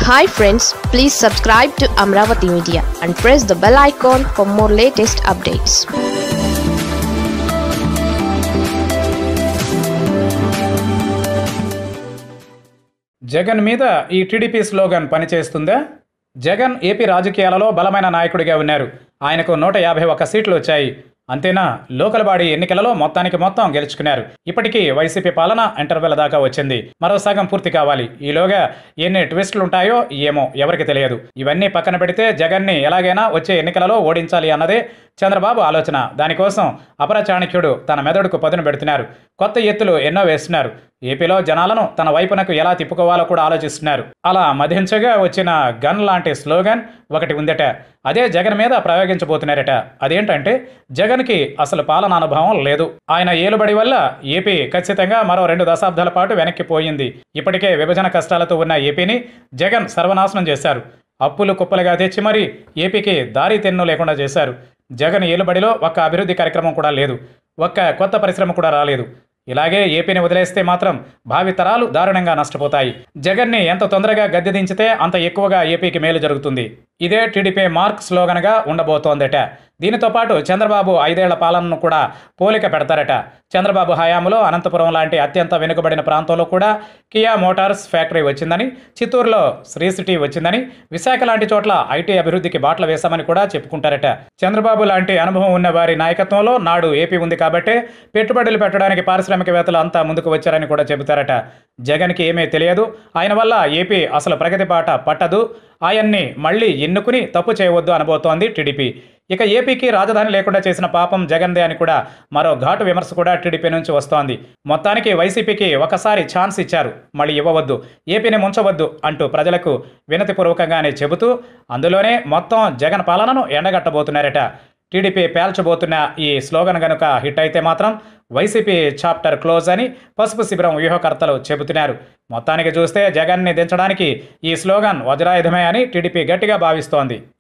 hi friends please subscribe to Amaravati media and press the bell icon for more latest updates Jagan మీద ఈ TDP slogan పనిచేస్తుందా Jagan AP రాజకీయాలలో బలమైన నాయకుడిగా ఉన్నారు ఆయనకు నూట యాభై ఒక్క సీట్లు వచ్చాయి అంతేనా లోకల్ బాడీ ఎన్నికలలో మొత్తానికి మొత్తం గెలుచుకున్నారు ఇప్పటికీ వైసీపీ పాలన ఇంటర్వెల్ దాకా వచ్చింది మరో సగం పూర్తి కావాలి ఈలోగా ఎన్ని ట్విస్టులు ఉంటాయో ఏమో ఎవరికి తెలియదు ఇవన్నీ పక్కన పెడితే జగన్ని ఎలాగైనా వచ్చే ఎన్నికలలో ఓడించాలి అన్నదే చంద్రబాబు ఆలోచన దానికోసం అపర చాణక్యుడు తన మెదడుకు పదును పెడుతున్నారు కొత్త ఎత్తులు ఎన్నో వేస్తున్నారు ఏపీలో జనాలను తన వైపునకు ఎలా తిప్పుకోవాలో కూడా ఆలోచిస్తున్నారు అలా మధించగా వచ్చిన గన్ లాంటి స్లోగన్ ఒకటి ఉందట అదే జగన్ మీద ప్రయోగించబోతున్నారట అదేంటంటే జగన్కి అసలు పాలన అనుభవం లేదు ఆయన ఏలుబడి వల్ల ఏపీ ఖచ్చితంగా మరో రెండు దశాబ్దాల పాటు వెనక్కిపోయింది ఇప్పటికే విభజన కష్టాలతో ఉన్న ఏపీని జగన్ సర్వనాశనం చేశారు అప్పులు కుప్పలుగా తెచ్చి మరీ ఏపీకి దారి తెన్ను లేకుండా చేశారు జగన్ ఏలుబడిలో ఒక్క అభివృద్ధి కార్యక్రమం కూడా లేదు ఒక్క కొత్త పరిశ్రమ కూడా రాలేదు ఇలాగే ఏపీని వదిలేస్తే మాత్రం భావి తరాలు దారుణంగా నష్టపోతాయి జగన్ని ఎంత తొందరగా గద్దె దించితే అంత ఎక్కువగా ఏపీకి మేలు జరుగుతుంది ఇదే టీడీపీ మార్క్ స్లోగన్గా ఉండబోతోందట దీనితో పాటు చంద్రబాబు ఐదేళ్ల పాలనను కూడా పోలిక పెడతారట చంద్రబాబు హయాంలో అనంతపురం లాంటి అత్యంత వెనుకబడిన ప్రాంతంలో కూడా కియా మోటార్స్ ఫ్యాక్టరీ వచ్చిందని చిత్తూరులో శ్రీ సిటీ వచ్చిందని విశాఖ లాంటి చోట్ల ఐటీ అభివృద్ధికి బాటలు వేశామని కూడా చెప్పుకుంటారట చంద్రబాబు లాంటి అనుభవం ఉన్న వారి నాయకత్వంలో నాడు ఏపీ ఉంది కాబట్టే పెట్టుబడులు పెట్టడానికి పారిశ్రామికవేత్తలు అంతా ముందుకు వచ్చారని కూడా చెబుతారట జగన్కి ఏమీ తెలియదు ఆయన వల్ల ఏపీ అసలు ప్రగతి బాట పట్టదు ఆయన్ని మళ్ళీ ఎన్నుకుని తప్పు చేయవద్దు అనబోతోంది టీడీపీ ఇక ఏపీకి రాజధాని లేకుండా చేసిన పాపం జగన్దే అని కూడా మరో ఘాటు విమర్శ కూడా టీడీపీ నుంచి వస్తోంది మొత్తానికి వైసీపీకి ఒకసారి ఛాన్స్ ఇచ్చారు మళ్ళీ ఇవ్వవద్దు ఏపీని ముంచవద్దు అంటూ ప్రజలకు వినతిపూర్వకంగానే చెబుతూ అందులోనే మొత్తం జగన్ పాలనను ఎండగట్టబోతున్నారట టీడీపీ పేల్చబోతున్న ఈ స్లోగన్ గనుక హిట్ అయితే మాత్రం వైసీపీ చాప్టర్ క్లోజ్ అని పసుపు శిబిరం వ్యూహకర్తలు చెబుతున్నారు మొత్తానికి చూస్తే జగన్ని దించడానికి ఈ స్లోగన్ వజ్రాయుధమే అని టీడీపీ గట్టిగా భావిస్తోంది